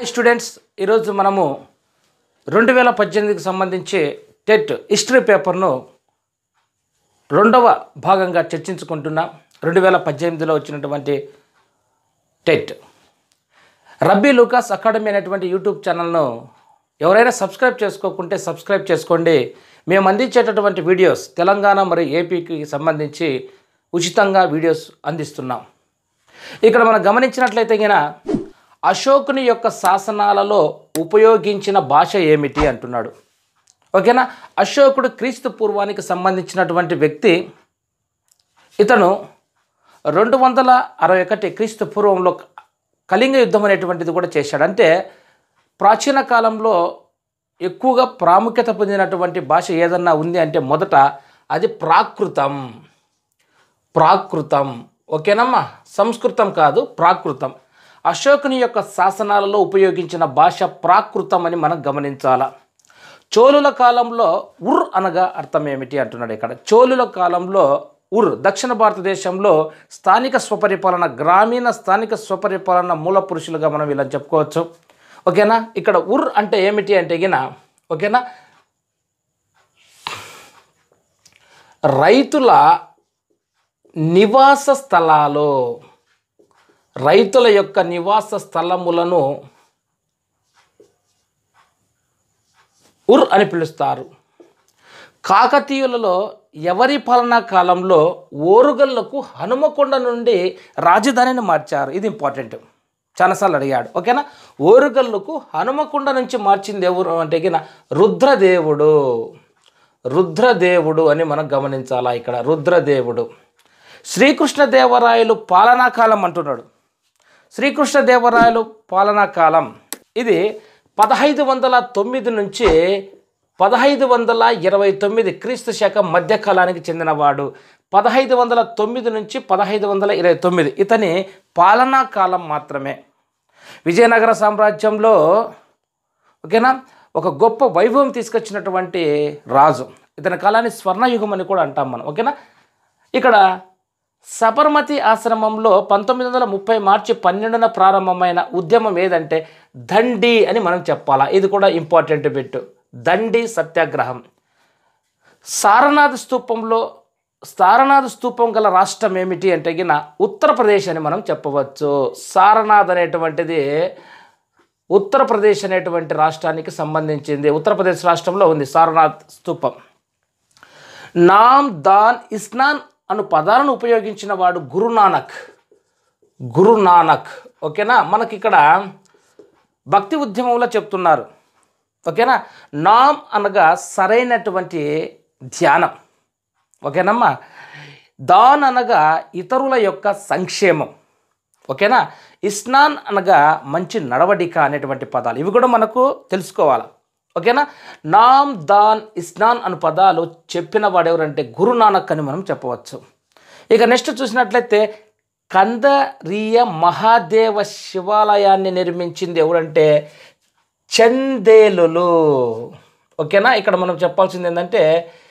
students ఈరోజు మనము రెండు వేల పద్దెనిమిదికి సంబంధించి టెట్ హిస్టరీ పేపర్ను రెండవ భాగంగా చర్చించుకుంటున్నాం రెండు వేల పద్దెనిమిదిలో వచ్చినటువంటి టెట్ రబ్బీ లూకాస్ అకాడమీ అనేటువంటి యూట్యూబ్ ఛానల్ను ఎవరైనా సబ్స్క్రైబ్ చేసుకోకుంటే సబ్స్క్రైబ్ చేసుకోండి మేము అందించేటటువంటి వీడియోస్ తెలంగాణ మరియు ఏపీకి సంబంధించి ఉచితంగా వీడియోస్ అందిస్తున్నాం ఇక్కడ మనం గమనించినట్లయితే గిన అశోకుని యొక్క శాసనాలలో ఉపయోగించిన భాష ఏమిటి అంటున్నాడు ఓకేనా అశోకుడు క్రీస్తు పూర్వానికి సంబంధించినటువంటి వ్యక్తి ఇతను రెండు వందల అరవై ఒకటి క్రీస్తు పూర్వంలో కళింగ యుద్ధం అనేటువంటిది కూడా చేశాడు అంటే ప్రాచీన కాలంలో ఎక్కువగా ప్రాముఖ్యత పొందినటువంటి భాష ఏదన్నా ఉంది అంటే మొదట అది ప్రాకృతం ప్రాకృతం ఓకేనమ్మా సంస్కృతం కాదు ప్రాకృతం అశోకుని యొక్క శాసనాలలో ఉపయోగించిన భాష ప్రాకృతం అని మనం గమనించాల చోళుల కాలంలో ఉర్ అనగా అర్థం ఏమిటి అంటున్నాడు ఇక్కడ చోళుల కాలంలో ఉర్ దక్షిణ భారతదేశంలో స్థానిక స్వపరిపాలన గ్రామీణ స్థానిక స్వపరిపాలన మూల పురుషులుగా మనం ఇలా చెప్పుకోవచ్చు ఓకేనా ఇక్కడ ఉర్ అంటే ఏమిటి అంటే గిన ఓకేనా రైతుల నివాస స్థలాలు రైతుల యొక్క నివాస స్థలములను ఉర్ అని పిలుస్తారు కాకతీయులలో ఎవరి పాలనా కాలంలో ఓరుగల్లకు హనుమకొండ నుండి రాజధానిని మార్చారు ఇది ఇంపార్టెంట్ చాలాసార్లు అడిగాడు ఓకేనా ఓరుగల్లుకు హనుమకొండ నుంచి మార్చింది ఎవరు అంటే గిన రుద్రదేవుడు రుద్రదేవుడు అని మనం గమనించాలా ఇక్కడ రుద్రదేవుడు శ్రీకృష్ణదేవరాయలు పాలనా కాలం అంటున్నాడు శ్రీకృష్ణదేవరాయలు పాలనా కాలం ఇది పదహైదు వందల తొమ్మిది నుంచి పదహైదు వందల ఇరవై తొమ్మిది క్రీస్తు శక మధ్యకాలానికి చెందినవాడు పదహైదు వందల తొమ్మిది నుంచి పదహైదు వందల ఇరవై తొమ్మిది ఇతని పాలనా కాలం మాత్రమే విజయనగర సామ్రాజ్యంలో ఓకేనా ఒక గొప్ప వైభవం తీసుకొచ్చినటువంటి రాజు ఇతని కాలాన్ని స్వర్ణయుగం అని కూడా అంటాం మనం ఓకేనా ఇక్కడ సబర్మతి ఆశ్రమంలో పంతొమ్మిది వందల ముప్పై మార్చి పన్నెండున ప్రారంభమైన ఉద్యమం ఏదంటే దండి అని మనం చెప్పాలా ఇది కూడా ఇంపార్టెంట్ బిట్ దండి సత్యాగ్రహం సారనాథ్ స్తూపంలో సారనాథ్ స్తూపం గల రాష్ట్రం ఏమిటి అంటే గిన ఉత్తరప్రదేశ్ అని మనం చెప్పవచ్చు సారనాథ్ అనేటువంటిది ఉత్తరప్రదేశ్ అనేటువంటి రాష్ట్రానికి సంబంధించింది ఉత్తరప్రదేశ్ రాష్ట్రంలో ఉంది సారనాథ్ స్తూపం నామ్ దాన్ ఇస్నాన్ అను పదాలను ఉపయోగించిన వాడు గురునానక్ గురునానక్ ఓకేనా మనకి ఇక్కడ భక్తి ఉద్యమంలో చెప్తున్నారు ఓకేనా నామ్ అనగా సరైనటువంటి ధ్యానం ఓకేనమ్మా దాన్ అనగా ఇతరుల యొక్క సంక్షేమం ఓకేనా ఇస్నాన్ అనగా మంచి నడవడిక అనేటువంటి పదాలు ఇవి కూడా మనకు తెలుసుకోవాలి ఓకేనా నామ్ దాన్ ఇస్నాన్ అను పదాలు చెప్పిన వాడు ఎవరంటే గురునానక్ అని మనం చెప్పవచ్చు ఇక నెక్స్ట్ చూసినట్లయితే కందరీయ మహాదేవ శివాలయాన్ని నిర్మించింది ఎవరంటే చందేలులు ఓకేనా ఇక్కడ మనం చెప్పాల్సింది ఏంటంటే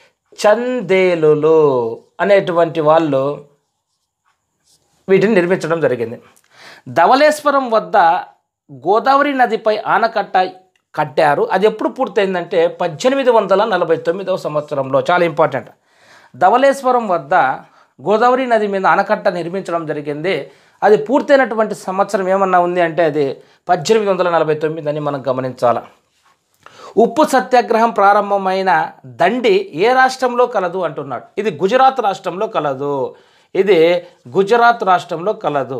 చందేలులు అనేటువంటి వాళ్ళు వీటిని నిర్మించడం జరిగింది ధవళేశ్వరం వద్ద గోదావరి నదిపై ఆనకట్ట కట్టారు అది ఎప్పుడు పూర్తయిందంటే పద్దెనిమిది వందల నలభై తొమ్మిదవ సంవత్సరంలో చాలా ఇంపార్టెంట్ ధవళేశ్వరం వద్ద గోదావరి నది మీద ఆనకట్ట నిర్మించడం జరిగింది అది పూర్తయినటువంటి సంవత్సరం ఏమన్నా ఉంది అంటే అది పద్దెనిమిది వందల నలభై తొమ్మిది అని మనం గమనించాలి ఉప్పు సత్యాగ్రహం ప్రారంభమైన దండి ఏ రాష్ట్రంలో కలదు అంటున్నాడు ఇది గుజరాత్ రాష్ట్రంలో కలదు ఇది గుజరాత్ రాష్ట్రంలో కలదు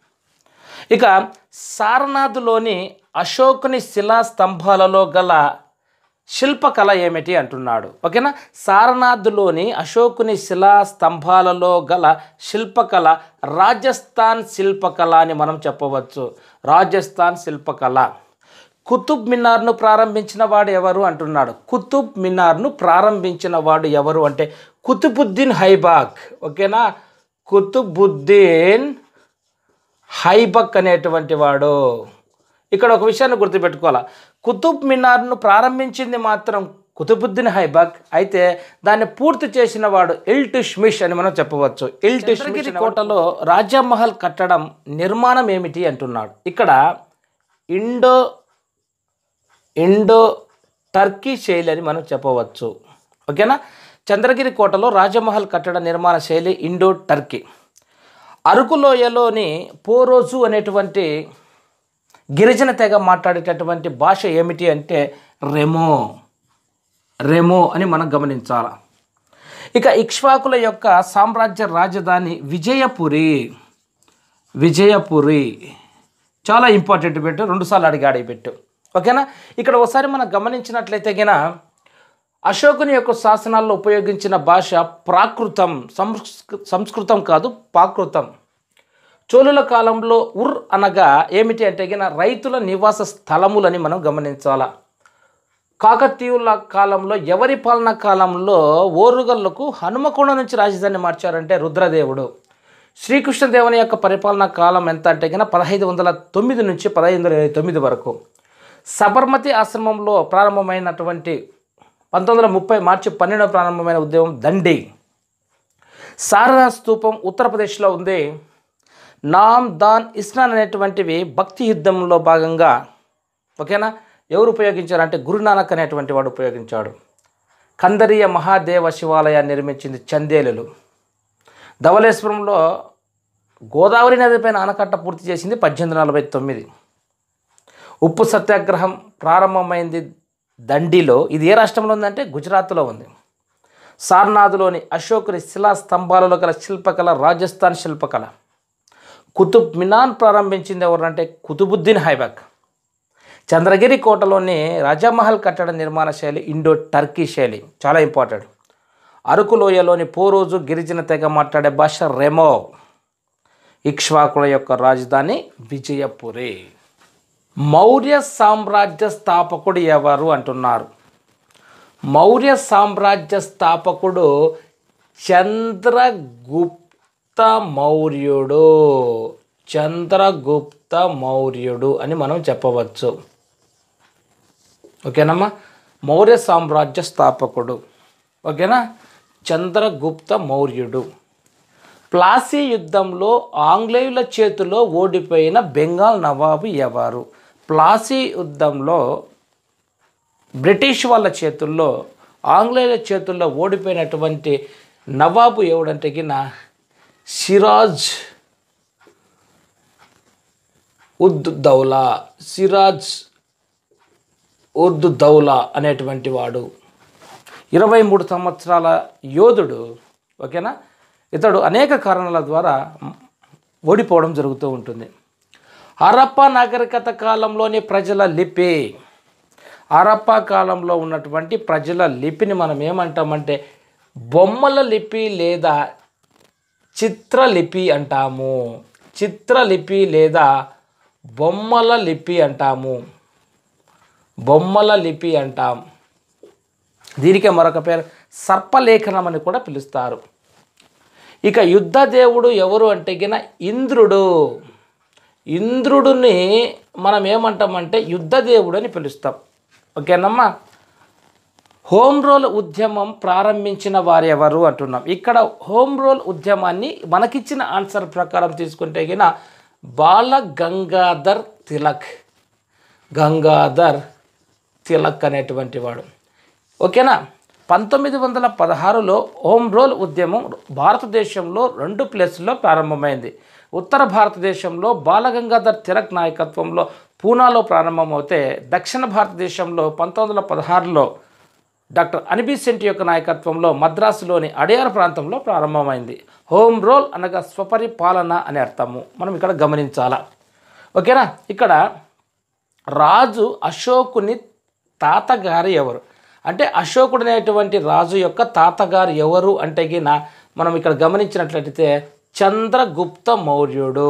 ఇక సారనాథ్లోని అశోకుని శిలా స్తంభాలలో గల శిల్పకళ ఏమిటి అంటున్నాడు ఓకేనా సారనాథ్లోని అశోకుని శిలా స్తంభాలలో గల శిల్పకళ రాజస్థాన్ శిల్పకళ అని మనం చెప్పవచ్చు రాజస్థాన్ శిల్పకళ కుతుబ్ మినార్ను ప్రారంభించిన వాడు ఎవరు అంటున్నాడు కుతుబ్ మినార్ను ప్రారంభించిన వాడు ఎవరు అంటే కుతుబుద్దీన్ హైబాగ్ ఓకేనా కుతుబుద్దీన్ హైబక్ అనేటువంటి వాడు ఇక్కడ ఒక విషయాన్ని గుర్తుపెట్టుకోవాలి కుతుబ్ మినార్ను ప్రారంభించింది మాత్రం కుతుబుద్దీన్ హైబక్ అయితే దాన్ని పూర్తి చేసిన వాడు ఇల్టుష్మిష్ అని మనం చెప్పవచ్చు ఇల్టుష్మిష్ కోటలో రాజమహల్ కట్టడం నిర్మాణం ఏమిటి అంటున్నాడు ఇక్కడ ఇండో ఇండో టర్కీ శైలి అని మనం చెప్పవచ్చు ఓకేనా చంద్రగిరి కోటలో రాజమహల్ కట్టడ నిర్మాణ శైలి ఇండో టర్కీ అరకు లోయలోని పోరోజు అనేటువంటి గిరిజన తెగ మాట్లాడేటటువంటి భాష ఏమిటి అంటే రెమో రెమో అని మనం గమనించాలి ఇక ఇక్ష్వాకుల యొక్క సామ్రాజ్య రాజధాని విజయపురి విజయపురి చాలా ఇంపార్టెంట్ పెట్టు రెండుసార్లు అడిగాడు ఈ పెట్టు ఓకేనా ఇక్కడ ఒకసారి మనం గమనించినట్లయితే గిన అశోకుని యొక్క శాసనాల్లో ఉపయోగించిన భాష ప్రాకృతం సంస్కృ సంస్కృతం కాదు ప్రాకృతం చోళుల కాలంలో ఉర్ అనగా ఏమిటి అంటే గిన రైతుల నివాస స్థలములని మనం గమనించాలా కాకతీయుల కాలంలో ఎవరి పాలన కాలంలో ఓరుగల్లకు హనుమకొండ నుంచి రాజధాని మార్చారంటే రుద్రదేవుడు శ్రీకృష్ణదేవుని యొక్క పరిపాలనా కాలం ఎంత అంటే కన్నా పదహైదు వందల తొమ్మిది నుంచి పదహైదు వందల ఇరవై తొమ్మిది వరకు సబర్మతి ఆశ్రమంలో ప్రారంభమైనటువంటి పంతొమ్మిది వందల ముప్పై మార్చి పన్నెండవ ప్రారంభమైన ఉద్యమం దండి శారదా స్తూపం ఉత్తరప్రదేశ్లో ఉంది నామ్ దాన్ ఇస్నాన్ అనేటువంటివి భక్తి యుద్ధంలో భాగంగా ఓకేనా ఎవరు ఉపయోగించారంటే గురునానక్ అనేటువంటి వాడు ఉపయోగించాడు కందరీయ మహాదేవ శివాలయాన్ని నిర్మించింది చందేలులు ధవళేశ్వరంలో గోదావరి నదిపైన ఆనకట్ట పూర్తి చేసింది పద్దెనిమిది నలభై తొమ్మిది ఉప్పు సత్యాగ్రహం ప్రారంభమైంది దండిలో ఇది ఏ రాష్ట్రంలో ఉందంటే గుజరాత్లో ఉంది సార్నాథ్లోని అశోకుని శిలా స్తంభాలలో గల శిల్పకళ రాజస్థాన్ శిల్పకళ కుతుబ్ మినాన్ ప్రారంభించింది ఎవరంటే కుతుబుద్దీన్ హైబాక్ చంద్రగిరి కోటలోని రాజామహల్ కట్టడ నిర్మాణ శైలి ఇండో టర్కీ శైలి చాలా ఇంపార్టెంట్ అరకు లోయలోని పోరోజు గిరిజన తెగ మాట్లాడే భాష రెమో ఇక్ష్వాకుల యొక్క రాజధాని విజయపురి మౌర్య సామ్రాజ్య స్థాపకుడు ఎవరు అంటున్నారు మౌర్య సామ్రాజ్య స్థాపకుడు చంద్రగుప్త మౌర్యుడు చంద్రగుప్త మౌర్యుడు అని మనం చెప్పవచ్చు ఓకేనమ్మా మౌర్య సామ్రాజ్య స్థాపకుడు ఓకేనా చంద్రగుప్త మౌర్యుడు ప్లాసీ యుద్ధంలో ఆంగ్లేయుల చేతిలో ఓడిపోయిన బెంగాల్ నవాబు ఎవరు ప్లాసీ యుద్ధంలో బ్రిటిష్ వాళ్ళ చేతుల్లో ఆంగ్లేయుల చేతుల్లో ఓడిపోయినటువంటి నవాబు ఎవడంటే గిన సిరాజ్ ఉద్ దౌలా సిరాజ్ ఉద్ దౌలా అనేటువంటి వాడు ఇరవై మూడు సంవత్సరాల యోధుడు ఓకేనా ఇతడు అనేక కారణాల ద్వారా ఓడిపోవడం జరుగుతూ ఉంటుంది హరప్ప నాగరికత కాలంలోని ప్రజల లిపి హరప్ప కాలంలో ఉన్నటువంటి ప్రజల లిపిని మనం ఏమంటామంటే బొమ్మల లిపి లేదా చిత్రలిపి అంటాము చిత్రలిపి లేదా బొమ్మల లిపి అంటాము బొమ్మల లిపి అంటాం దీనికే మరొక పేరు సర్పలేఖనం అని కూడా పిలుస్తారు ఇక యుద్ధ దేవుడు ఎవరు అంటే గిన ఇంద్రుడు ఇంద్రుడిని మనం ఏమంటామంటే యుద్ధ దేవుడు అని పిలుస్తాం ఓకేనమ్మా హోమ్ రోల్ ఉద్యమం ప్రారంభించిన వారు ఎవరు అంటున్నాం ఇక్కడ హోమ్ రోల్ ఉద్యమాన్ని మనకిచ్చిన ఆన్సర్ ప్రకారం తీసుకుంటే గిన బాల గంగాధర్ తిలక్ గంగాధర్ తిలక్ అనేటువంటి వాడు ఓకేనా పంతొమ్మిది వందల పదహారులో హోమ్ రోల్ ఉద్యమం భారతదేశంలో రెండు ప్లేసుల్లో ప్రారంభమైంది ఉత్తర భారతదేశంలో బాలగంగాధర్ తిలక్ నాయకత్వంలో పూనాలో ప్రారంభమవుతే దక్షిణ భారతదేశంలో పంతొమ్మిది వందల పదహారులో డాక్టర్ అనిబిసెంట్ యొక్క నాయకత్వంలో మద్రాసులోని అడియార్ ప్రాంతంలో ప్రారంభమైంది హోమ్ రోల్ అనగా స్వపరిపాలన అని అర్థము మనం ఇక్కడ గమనించాలా ఓకేనా ఇక్కడ రాజు అశోకుని తాతగారు ఎవరు అంటే అశోకుడు అనేటువంటి రాజు యొక్క తాతగారు ఎవరు అంటే గిన మనం ఇక్కడ గమనించినట్లయితే చంద్రగుప్త మౌర్యుడు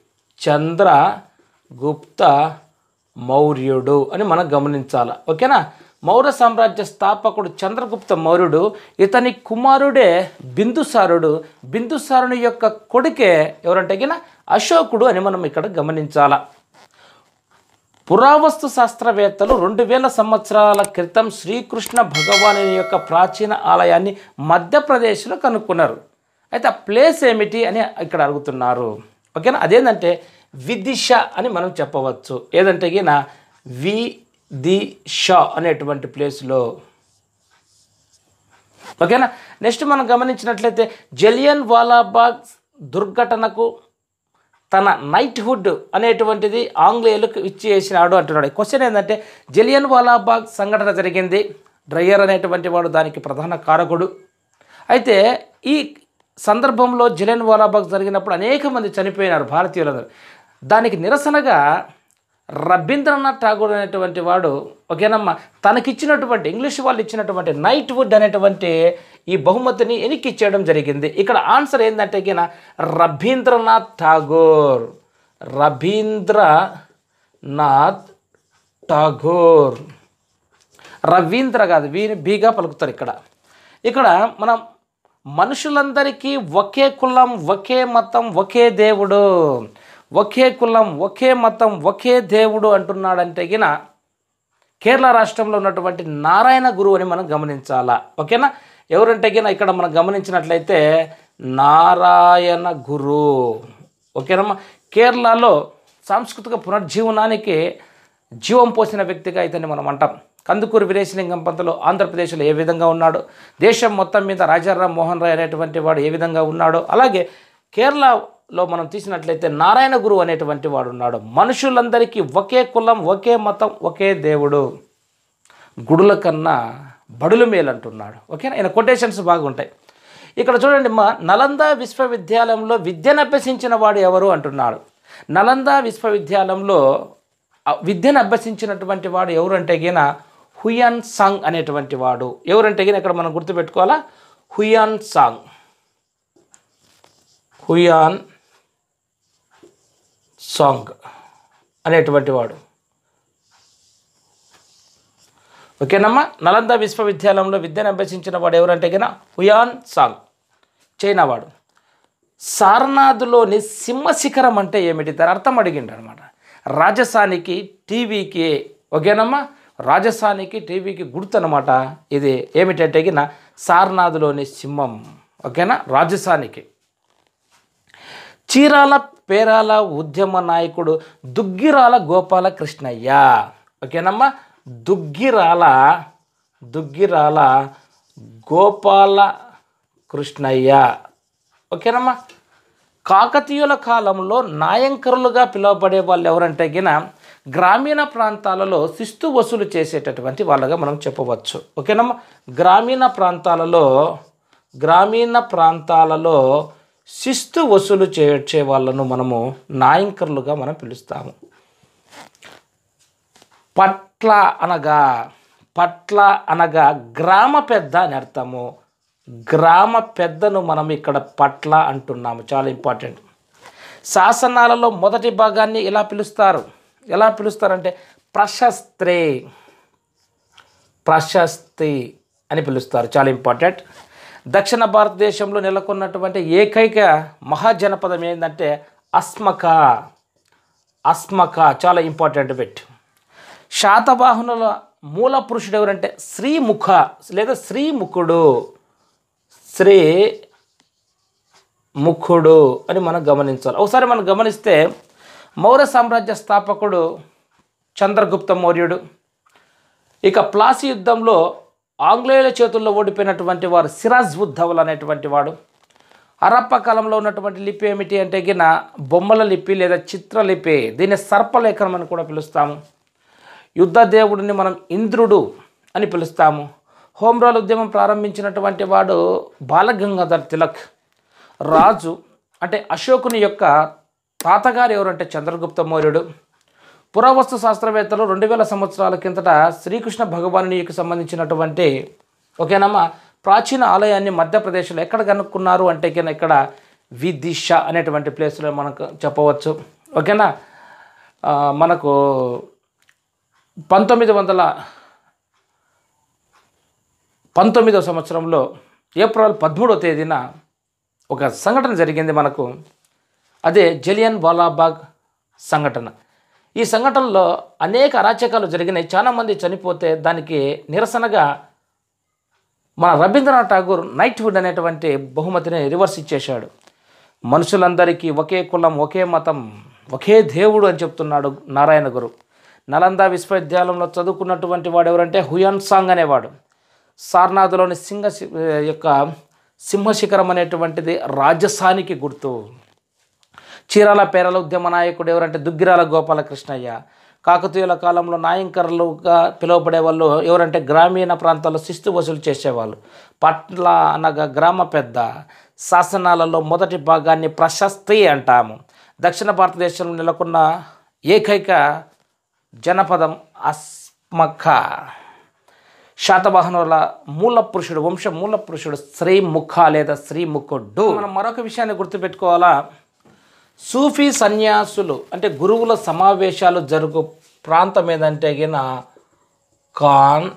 చంద్రగుప్త మౌర్యుడు అని మనం గమనించాలి ఓకేనా మౌర్య సామ్రాజ్య స్థాపకుడు చంద్రగుప్త మౌర్యుడు ఇతని కుమారుడే బిందుసారుడు బిందుసారుని యొక్క కొడుకే ఎవరంటే గిన అశోకుడు అని మనం ఇక్కడ గమనించాలా పురావస్తు శాస్త్రవేత్తలు రెండు వేల సంవత్సరాల క్రితం శ్రీకృష్ణ భగవానుని యొక్క ప్రాచీన ఆలయాన్ని మధ్యప్రదేశ్లో కనుక్కున్నారు అయితే ఆ ప్లేస్ ఏమిటి అని ఇక్కడ అడుగుతున్నారు ఓకేనా అదేంటంటే విదిష అని మనం చెప్పవచ్చు ఏదంటే గిన వి ది షా అనేటువంటి ప్లేస్లో ఓకేనా నెక్స్ట్ మనం గమనించినట్లయితే జలియన్ వాలాబాగ్ దుర్ఘటనకు తన నైట్హుడ్ అనేటువంటిది ఆంగ్లేయులకు ఇచ్చేసినాడు అంటున్నాడు క్వశ్చన్ ఏంటంటే జలియన్ వాలాబాగ్ సంఘటన జరిగింది డ్రయర్ అనేటువంటి వాడు దానికి ప్రధాన కారకుడు అయితే ఈ సందర్భంలో జలియన్ వాలాబాగ్ జరిగినప్పుడు అనేక మంది చనిపోయినారు భారతీయులందరూ దానికి నిరసనగా రవీంద్రనాథ్ ఠాగూర్ అనేటువంటి వాడు ఓకేనమ్మా తనకిచ్చినటువంటి ఇంగ్లీష్ వాళ్ళు ఇచ్చినటువంటి నైట్ వుడ్ అనేటువంటి ఈ బహుమతిని వెనక్కి ఇచ్చేయడం జరిగింది ఇక్కడ ఆన్సర్ ఏంటంటే గిన రవీంద్రనాథ్ ఠాగూర్ రవీంద్రనాథ్ ఠాగూర్ రవీంద్ర కాదు వీని బీగా పలుకుతారు ఇక్కడ ఇక్కడ మనం మనుషులందరికీ ఒకే కులం ఒకే మతం ఒకే దేవుడు ఒకే కులం ఒకే మతం ఒకే దేవుడు అంటున్నాడంటే గిన కేరళ రాష్ట్రంలో ఉన్నటువంటి నారాయణ గురువు అని మనం గమనించాలా ఓకేనా ఎవరంటే గిన ఇక్కడ మనం గమనించినట్లయితే నారాయణ గురు ఓకేనమ్మా కేరళలో సాంస్కృతిక పునర్జీవనానికి జీవం పోసిన వ్యక్తిగా ఇతన్ని మనం అంటాం కందుకూరు వీరేశలింగం పంతులు ఆంధ్రప్రదేశ్లో ఏ విధంగా ఉన్నాడు దేశం మొత్తం మీద రాజారాం మోహన్ రాయ్ అనేటువంటి వాడు ఏ విధంగా ఉన్నాడో అలాగే కేరళలో మనం తీసినట్లయితే నారాయణ గురు అనేటువంటి వాడు ఉన్నాడు మనుషులందరికీ ఒకే కులం ఒకే మతం ఒకే దేవుడు గుడుల కన్నా బడులు మేలు అంటున్నాడు ఓకేనా ఆయన కొటేషన్స్ బాగుంటాయి ఇక్కడ చూడండి మా నలంద విశ్వవిద్యాలయంలో విద్యను అభ్యసించిన వాడు ఎవరు అంటున్నాడు నలంద విశ్వవిద్యాలయంలో ఆ విద్యను అభ్యసించినటువంటి వాడు ఎవరంటే గిన హుయాన్ సాంగ్ అనేటువంటి వాడు ఎవరంటే గిన ఇక్కడ మనం గుర్తుపెట్టుకోవాలా హుయాన్ సాంగ్ హుయాన్ సాంగ్ అనేటువంటి వాడు ఓకేనమ్మా నలంద విశ్వవిద్యాలయంలో విద్యను అభ్యసించిన వాడు ఎవరంటే గిన హుయాన్ సాంగ్ చైనా వాడు సారనాథ్లోని సింహశిఖరం అంటే ఏమిటి దాని అర్థం అడిగిండు అనమాట రాజస్థానికి టీవీకి ఓకేనమ్మా రాజస్థానికి టీవీకి గుర్తు అనమాట ఇది ఏమిటంటే గిన సారనాథ్లోని సింహం ఓకేనా రాజస్థానికి చీరాల పేరాల ఉద్యమ నాయకుడు దుగ్గిరాల గోపాల కృష్ణయ్య ఓకేనమ్మా దుగ్గిరాల దుగ్గిరాల గోపాల కృష్ణయ్య ఓకేనమ్మా కాకతీయుల కాలంలో నాయంకరులుగా పిలువబడే వాళ్ళు ఎవరంటే గిన గ్రామీణ ప్రాంతాలలో శిస్తు వసూలు చేసేటటువంటి వాళ్ళగా మనం చెప్పవచ్చు ఓకేనమ్మా గ్రామీణ ప్రాంతాలలో గ్రామీణ ప్రాంతాలలో శిస్తు వసూలు చేర్చే వాళ్ళను మనము నాయంకరులుగా మనం పిలుస్తాము పట్ల అనగా పట్ల అనగా గ్రామ పెద్ద అని అర్థము గ్రామ పెద్దను మనం ఇక్కడ పట్ల అంటున్నాము చాలా ఇంపార్టెంట్ శాసనాలలో మొదటి భాగాన్ని ఎలా పిలుస్తారు ఎలా పిలుస్తారంటే ప్రశస్త్రే ప్రశస్తి అని పిలుస్తారు చాలా ఇంపార్టెంట్ దక్షిణ భారతదేశంలో నెలకొన్నటువంటి ఏకైక మహాజనపదం ఏంటంటే అస్మక అస్మక చాలా ఇంపార్టెంట్ బిట్ శాతవాహనుల మూల పురుషుడు ఎవరంటే శ్రీముఖ లేదా శ్రీముఖుడు శ్రీ ముఖుడు అని మనం గమనించాలి ఒకసారి మనం గమనిస్తే మౌర్య సామ్రాజ్య స్థాపకుడు చంద్రగుప్త మౌర్యుడు ఇక ప్లాసీ యుద్ధంలో ఆంగ్లేయుల చేతుల్లో ఓడిపోయినటువంటి వారు సిరాజ్ ఉద్దవుల్ అనేటువంటి వాడు హరప్ప కాలంలో ఉన్నటువంటి లిపి ఏమిటి అంటే గిన బొమ్మల లిపి లేదా చిత్రలిపి దీన్ని సర్పలేఖనం అని కూడా పిలుస్తాము యుద్ధ దేవుడిని మనం ఇంద్రుడు అని పిలుస్తాము హోమ్రాల్ ఉద్యమం ప్రారంభించినటువంటి వాడు బాలగంగాధర్ తిలక్ రాజు అంటే అశోకుని యొక్క తాతగారు ఎవరంటే చంద్రగుప్త మౌర్యుడు పురావస్తు శాస్త్రవేత్తలు రెండు వేల సంవత్సరాల కిందట శ్రీకృష్ణ భగవానునికి సంబంధించినటువంటి ఓకేనమ్మా ప్రాచీన ఆలయాన్ని మధ్యప్రదేశ్లో ఎక్కడ కనుక్కున్నారు అంటే కింద ఇక్కడ విదిష అనేటువంటి ప్లేస్లో మనకు చెప్పవచ్చు ఓకేనా ఆ, మనకు పంతొమ్మిది వందల పంతొమ్మిదవ సంవత్సరంలో ఏప్రిల్ పదమూడవ తేదీన ఒక సంఘటన జరిగింది మనకు అదే జలియన్ వాలాబాగ్ సంఘటన ఈ సంఘటనలో అనేక అరాచకాలు జరిగినాయి చాలామంది చనిపోతే దానికి నిరసనగా మన రవీంద్రనాథ్ ఠాగూర్ నైట్హుడ్ అనేటువంటి బహుమతిని రివర్స్ ఇచ్చేశాడు మనుషులందరికీ ఒకే కులం ఒకే మతం ఒకే దేవుడు అని చెప్తున్నాడు నారాయణ గురు నలంద విశ్వవిద్యాలయంలో చదువుకున్నటువంటి వాడు ఎవరంటే హుయాన్ సాంగ్ అనేవాడు సార్నాథ్లోని సింహ శి- యొక్క సింహశిఖరం అనేటువంటిది రాజస్థానికి గుర్తు చీరాల పేరల ఉద్యమ నాయకుడు ఎవరంటే దుగ్గిరాల గోపాలకృష్ణయ్య కాకతీయుల కాలంలో నాయంకర్లుగా పిలువబడే వాళ్ళు ఎవరంటే గ్రామీణ ప్రాంతాల్లో శిస్తు వసూలు చేసేవాళ్ళు పట్ల అనగా గ్రామ పెద్ద శాసనాలలో మొదటి భాగాన్ని ప్రశస్తి అంటాము దక్షిణ భారతదేశంలో నెలకొన్న ఏకైక జనపదం అస్మఖ శాతవాహనుల మూల పురుషుడు వంశ మూల పురుషుడు శ్రీముఖ లేదా శ్రీముఖుడు మనం మరొక విషయాన్ని గుర్తుపెట్టుకోవాలా సూఫీ సన్యాసులు అంటే గురువుల సమావేశాలు జరుగు ప్రాంతం ఏదంటే గిన కాన్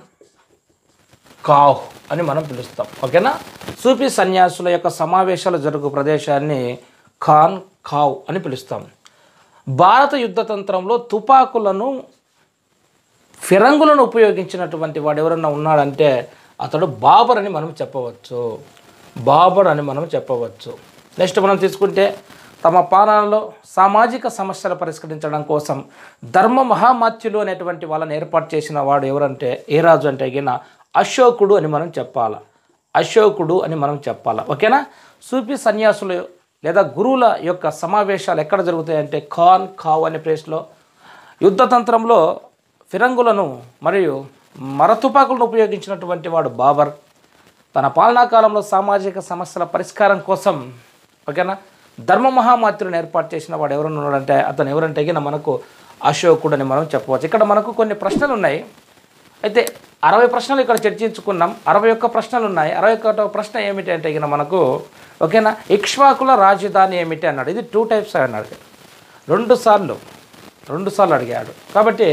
కాహ్ అని మనం పిలుస్తాం ఓకేనా సూఫీ సన్యాసుల యొక్క సమావేశాలు జరుగు ప్రదేశాన్ని ఖాన్ ఖావ్ అని పిలుస్తాం భారత యుద్ధ తంత్రంలో తుపాకులను ఫిరంగులను ఉపయోగించినటువంటి వాడు ఎవరన్నా ఉన్నాడంటే అతడు బాబర్ అని మనం చెప్పవచ్చు బాబర్ అని మనం చెప్పవచ్చు నెక్స్ట్ మనం తీసుకుంటే తమ పాలనలో సామాజిక సమస్యలు పరిష్కరించడం కోసం ధర్మ మహామాత్యులు అనేటువంటి వాళ్ళని ఏర్పాటు చేసిన వాడు ఎవరంటే ఏ రాజు అంటే గిన అశోకుడు అని మనం చెప్పాలి అశోకుడు అని మనం చెప్పాలి ఓకేనా సూఫీ సన్యాసులు లేదా గురువుల యొక్క సమావేశాలు ఎక్కడ జరుగుతాయంటే ఖాన్ ఖావ్ అనే ప్లేస్లో యుద్ధతంత్రంలో ఫిరంగులను మరియు మరతుపాకులను ఉపయోగించినటువంటి వాడు బాబర్ తన పాలనా కాలంలో సామాజిక సమస్యల పరిష్కారం కోసం ఓకేనా ధర్మ మహామాత్రుని ఏర్పాటు చేసిన వాడు ఎవరన్నా ఉన్నాడంటే అతను ఎవరంటే గిన మనకు అశోకుడు అని మనం చెప్పవచ్చు ఇక్కడ మనకు కొన్ని ప్రశ్నలు ఉన్నాయి అయితే అరవై ప్రశ్నలు ఇక్కడ చర్చించుకున్నాం అరవై ఒక్క ప్రశ్నలు ఉన్నాయి అరవై ఒకటో ప్రశ్న ఏమిటి అంటే గిన మనకు ఓకేనా ఇక్ష్వాకుల రాజధాని ఏమిటి అన్నాడు ఇది టూ టైప్స్ అన్నాడు రెండు సార్లు రెండు సార్లు అడిగాడు కాబట్టి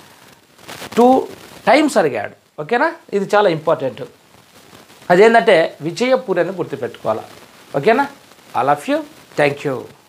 టూ టైమ్స్ అడిగాడు ఓకేనా ఇది చాలా ఇంపార్టెంట్ అదేంటంటే విజయపూరి అని గుర్తుపెట్టుకోవాలి ఓకేనా I love you thank you